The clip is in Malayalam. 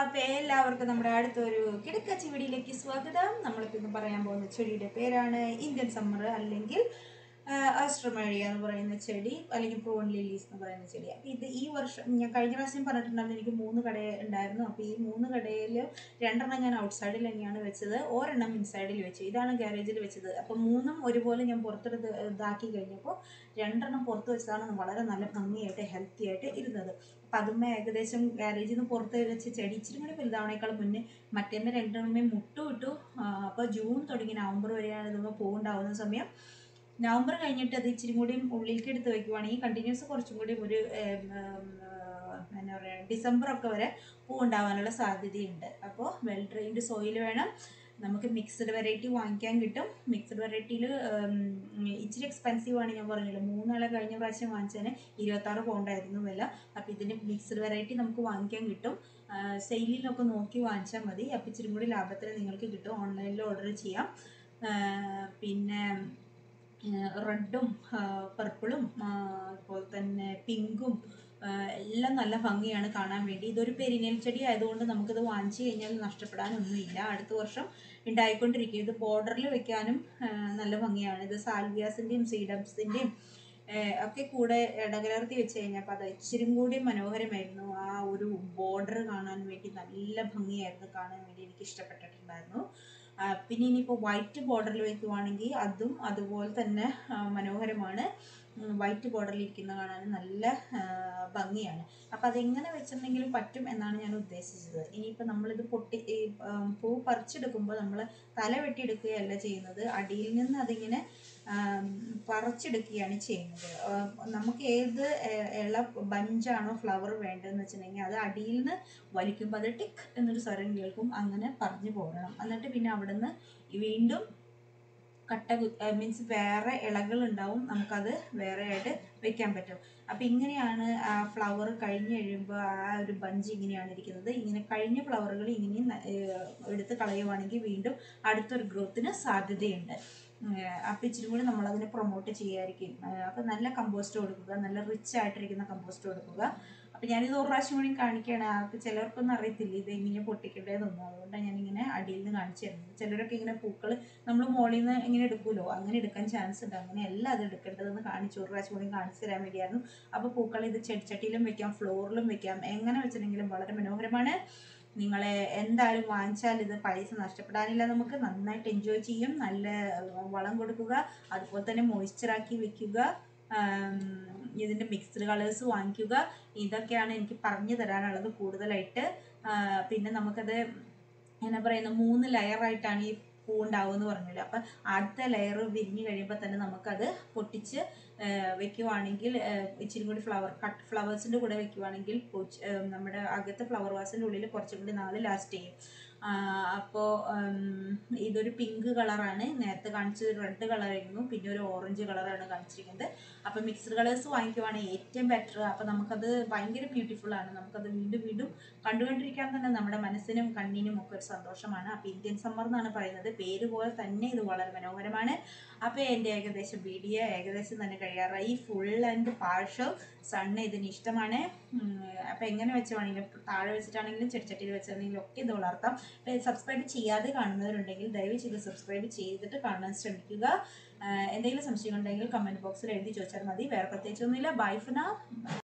അപ്പൊ എല്ലാവർക്കും നമ്മുടെ അടുത്തൊരു കിടക്കച്ചി വീടിയിലേക്ക് സ്വാഗതം നമ്മളിപ്പോൾ ഇന്ന് പറയാൻ പോകുന്ന ചെടിയുടെ പേരാണ് ഇന്ത്യൻ സമ്മർ അല്ലെങ്കിൽ ആസ്ട്രമേഡിയ എന്ന് പറയുന്ന ചെടി അല്ലെങ്കിൽ പ്രോൺ ലില്ലീസ് എന്ന് പറയുന്ന ചെടി അപ്പോൾ ഇത് ഈ വർഷം ഞാൻ കഴിഞ്ഞ പ്രാവശ്യം പറഞ്ഞിട്ടുണ്ടായിരുന്നു എനിക്ക് മൂന്ന് കട ഉണ്ടായിരുന്നു അപ്പോൾ ഈ മൂന്ന് കടയിൽ രണ്ടെണ്ണം ഞാൻ ഔട്ട്സൈഡിൽ തന്നെയാണ് വെച്ചത് ഒരെണ്ണം ഇൻസൈഡിൽ വെച്ചു ഇതാണ് ഗാരേജിൽ വെച്ചത് അപ്പോൾ മൂന്നും ഒരുപോലെ ഞാൻ പുറത്തെടുത്ത് ഇതാക്കി കഴിഞ്ഞപ്പോൾ രണ്ടെണ്ണം പുറത്ത് വെച്ചതാണ് വളരെ നല്ല ഭംഗിയായിട്ട് ഹെൽത്തി ആയിട്ട് ഇരുന്നത് അപ്പം അതുമ്മ ഏകദേശം ഗാരേജിൽ നിന്ന് പുറത്ത് വെച്ച് ചെടി ഇച്ചിരി കൂടി വലുതാവണേക്കാൾ മുന്നേ മറ്റേന്ന് രണ്ടെണ്ണമേ മുട്ടു ഇട്ടു അപ്പോൾ ജൂൺ തുടങ്ങി നവംബർ വരെയാണ് ഇതുമ്പോൾ പൂവുണ്ടാവുന്ന സമയം നവംബർ കഴിഞ്ഞിട്ട് അത് ഇച്ചിരി കൂടി ഉള്ളിലേക്ക് എടുത്ത് വെക്കുവാണെങ്കിൽ കണ്ടിന്യൂസ് കുറച്ചും കൂടി ഒരു ഏം, ഏം, ആ, എന്താ പറയുക ഡിസംബർ ഒക്കെ വരെ പൂ ഉണ്ടാവാനുള്ള സാധ്യതയുണ്ട് അപ്പോൾ വെൽ ഡ്രെയിൻഡ് സോയിൽ വേണം നമുക്ക് മിക്സ്ഡ് വെറൈറ്റി വാങ്ങിക്കാൻ കിട്ടും മിക്സ്ഡ് വെറൈറ്റിയിൽ ഇച്ചിരി എക്സ്പെൻസീവ് ആണ് ഞാൻ പറഞ്ഞല്ലോ മൂന്നാളെ കഴിഞ്ഞ പ്രാവശ്യം വാങ്ങിച്ചതിന് ഇരുപത്താറ് പൗണ്ടായിരുന്നു വില അപ്പോൾ ഇതിന് മിക്സ്ഡ് വെറൈറ്റി നമുക്ക് വാങ്ങിക്കാൻ കിട്ടും സെയിലിലൊക്കെ നോക്കി വാങ്ങിച്ചാൽ മതി അപ്പോൾ ഇച്ചിരി കൂടി ലാഭത്തിന് നിങ്ങൾക്ക് കിട്ടും ഓൺലൈനിൽ ഓർഡർ ചെയ്യാം ആ, പിന്നെ റെഡും പർപ്പിളും അതുപോലെ തന്നെ പിങ്കും എല്ലാം നല്ല ഭംഗിയാണ് കാണാൻ വേണ്ടി ഇതൊരു പെരിനിയൽ ചെടി ആയതുകൊണ്ട് നമുക്കിത് വാങ്ങിച്ചു കഴിഞ്ഞാൽ നഷ്ടപ്പെടാനൊന്നുമില്ല അടുത്ത വർഷം ഉണ്ടായിക്കൊണ്ടിരിക്കും ഇത് ബോർഡറിൽ വെക്കാനും ആ, നല്ല ഭംഗിയാണ് ഇത് സാൽവിയാസിൻ്റെയും സീഡംസിൻ്റെയും ഒക്കെ കൂടെ ഇടകലർത്തി വെച്ച് കഴിഞ്ഞപ്പോൾ അത് ഇച്ചിരി കൂടി മനോഹരമായിരുന്നു ആ ഒരു ബോർഡർ കാണാൻ വേണ്ടി നല്ല ഭംഗിയായിരുന്നു കാണാൻ വേണ്ടി എനിക്ക് ഇഷ്ടപ്പെട്ടിട്ടുണ്ടായിരുന്നു ആ, പിന്നെ ഇനിയിപ്പോൾ വൈറ്റ് ബോർഡറിൽ വെക്കുവാണെങ്കിൽ അതും അതുപോലെ തന്നെ ആ, മനോഹരമാണ് വൈറ്റ് ബോർഡറിൽ ഇരിക്കുന്ന കാണാൻ നല്ല ആ, ഭംഗിയാണ് അപ്പോൾ അതെങ്ങനെ വെച്ചിട്ടുണ്ടെങ്കിലും പറ്റും എന്നാണ് ഞാൻ ഉദ്ദേശിച്ചത് ഇനിയിപ്പോൾ നമ്മളിത് പൊട്ടി ഈ ആ, പൂ പറിച്ചെടുക്കുമ്പോൾ നമ്മൾ തല വെട്ടിയെടുക്കുകയല്ല ചെയ്യുന്നത് അടിയിൽ നിന്ന് അതിങ്ങനെ ആം, പറിച്ചെടുക്കുകയാണ് ചെയ്യുന്നത് ആ, നമുക്ക് ഏത് എ- ഇള ബഞ്ചാണോ ഫ്ലവർ വേണ്ടതെന്ന് വെച്ചിട്ടുണ്ടെങ്കിൽ അത് അടിയിൽ നിന്ന് വലിക്കുമ്പോൾ അത് ടിക്ക് എന്നൊരു സ്വരം കേൾക്കും അങ്ങനെ പറഞ്ഞു പോരണം എന്നിട്ട് പിന്നെ അവിടെ നിന്ന് വീണ്ടും കട്ട മീൻസ് വേറെ ഇളകൾ ഉണ്ടാവും നമുക്കത് വേറെ ആയിട്ട് വെക്കാൻ പറ്റും അപ്പം ഇങ്ങനെയാണ് ആ ഫ്ലവർ കഴിഞ്ഞ് കഴിയുമ്പോൾ ആ ഒരു ബഞ്ച് ഇങ്ങനെയാണ് ഇരിക്കുന്നത് ഇങ്ങനെ കഴിഞ്ഞ ഫ്ലവറുകൾ ഇങ്ങനെ ന- ഏഹ് എടുത്ത് കളയുവാണെങ്കിൽ വീണ്ടും അടുത്തൊരു ഗ്രോത്തിന് സാധ്യതയുണ്ട് അപ്പം ഇച്ചിരി കൂടി നമ്മളതിനെ പ്രൊമോട്ട് ചെയ്യായിരിക്കും അപ്പം നല്ല കമ്പോസ്റ്റ് കൊടുക്കുക നല്ല റിച്ച് ആയിട്ടിരിക്കുന്ന കമ്പോസ്റ്റ് കൊടുക്കുക അപ്പം ഞാനിത് ഒരു പ്രാവശ്യം കൂടി കാണിക്കുകയാണ് ആൾക്ക് ചിലർക്കൊന്നും അറിയത്തില്ല ഇത് എങ്ങനെ പൊട്ടിക്കേണ്ടതെന്നൊന്നും അതുകൊണ്ടാണ് ഞാനിങ്ങനെ അടിയിൽ നിന്ന് കാണിച്ചു തരുന്നത് ചിലരൊക്കെ ഇങ്ങനെ പൂക്കൾ നമ്മൾ മുകളിൽ നിന്ന് ഇങ്ങനെ എടുക്കുമല്ലോ അങ്ങനെ എടുക്കാൻ ചാൻസ് ഉണ്ട് അങ്ങനെയല്ല അത് എടുക്കേണ്ടതെന്ന് കാണിച്ചു ഒരു പ്രാവശ്യം കൂടി കാണിച്ചു തരാൻ വേണ്ടിയായിരുന്നു അപ്പോൾ പൂക്കൾ ഇത് ചെടിച്ചട്ടിയിലും വെക്കാം ഫ്ലോറിലും വെക്കാം എങ്ങനെ വെച്ചിട്ടുണ്ടെങ്കിലും വളരെ മനോഹരമാണ് നിങ്ങളെ എന്തായാലും വാങ്ങിച്ചാൽ ഇത് പൈസ നഷ്ടപ്പെടാനില്ല നമുക്ക് നന്നായിട്ട് എൻജോയ് ചെയ്യും നല്ല ഏഹ്, വളം കൊടുക്കുക അതുപോലെ തന്നെ മോയ്സ്ചറാക്കി വെക്കുക ആം, ഇതിൻ്റെ മിക്സ്ഡ് കളേഴ്സ് വാങ്ങിക്കുക ഇതൊക്കെയാണ് എനിക്ക് പറഞ്ഞു തരാനുള്ളത് കൂടുതലായിട്ട് ആ, പിന്നെ നമുക്കത് എന്നാ പറയുന്ന മൂന്ന് ലെയറായിട്ടാണ് ഈ പൂ ഉണ്ടാവുമെന്ന് പറഞ്ഞല്ലോ അപ്പം ആദ്യത്തെ ലെയർ വിരിഞ്ഞ് കഴിയുമ്പോൾ തന്നെ നമുക്കത് പൊട്ടിച്ച് ആ, വെക്കുവാണെങ്കിൽ ആ, ഇച്ചിരി കൂടി ഫ്ലവർ കട്ട് ഫ്ലവേഴ്സിൻ്റെ കൂടെ വെക്കുവാണെങ്കിൽ പൊച്ച് ആ, നമ്മുടെ അകത്തെ ഫ്ലവർ വാസിൻ്റെ ഉള്ളിൽ കുറച്ചും കൂടി നാൾ ലാസ്റ്റ് ചെയ്യും അപ്പോൾ ഇതൊരു പിങ്ക് കളറാണ് നേരത്തെ കാണിച്ചത് റെഡ് കളറായിരുന്നു പിന്നെ ഒരു ഓറഞ്ച് കളറാണ് കാണിച്ചിരിക്കുന്നത് അപ്പോൾ മിക്സ്ഡ് കളേഴ്സ് വാങ്ങിക്കുവാണെങ്കിൽ ഏറ്റവും ബെറ്റർ അപ്പോൾ നമുക്കത് ഭയങ്കര ബ്യൂട്ടിഫുൾ ആണ് നമുക്കത് വീണ്ടും വീണ്ടും കണ്ടുകൊണ്ടിരിക്കാൻ തന്നെ നമ്മുടെ മനസ്സിനും കണ്ണിനും ഒക്കെ ഒരു സന്തോഷമാണ് അപ്പോൾ ഇന്ത്യൻ സമ്മർ എന്നാണ് പറയുന്നത് പേര് പോലെ തന്നെ ഇത് വളരെ മനോഹരമാണ് അപ്പോൾ എൻ്റെ ഏകദേശം വീഡിയോ ഏകദേശം തന്നെ കഴിയാറായി ഫുൾ ആൻഡ് പാർഷ്യൽ സണ്ണ് ഇതിന് ഇഷ്ടമാണ് അപ്പോൾ എങ്ങനെ വെച്ച് വേണമെങ്കിലും താഴെ വെച്ചിട്ടാണെങ്കിലും ചെടിച്ചട്ടിയിൽ വെച്ചാണെങ്കിലും ഒക്കെ ഇത് വളർത്താം സബ്സ്ക്രൈബ് ചെയ്യാതെ കാണുന്നവരുണ്ടെങ്കിൽ ദയവ് ചെയ്ത് സബ്സ്ക്രൈബ് ചെയ്തിട്ട് കാണാൻ ശ്രമിക്കുക ആ, എന്തെങ്കിലും സംശയം ഉണ്ടെങ്കിൽ കമൻറ്റ് ബോക്സിൽ എഴുതി ചോദിച്ചാൽ മതി വേറെ പ്രത്യേകിച്ചൊന്നുമില്ല ബൈ ഫുന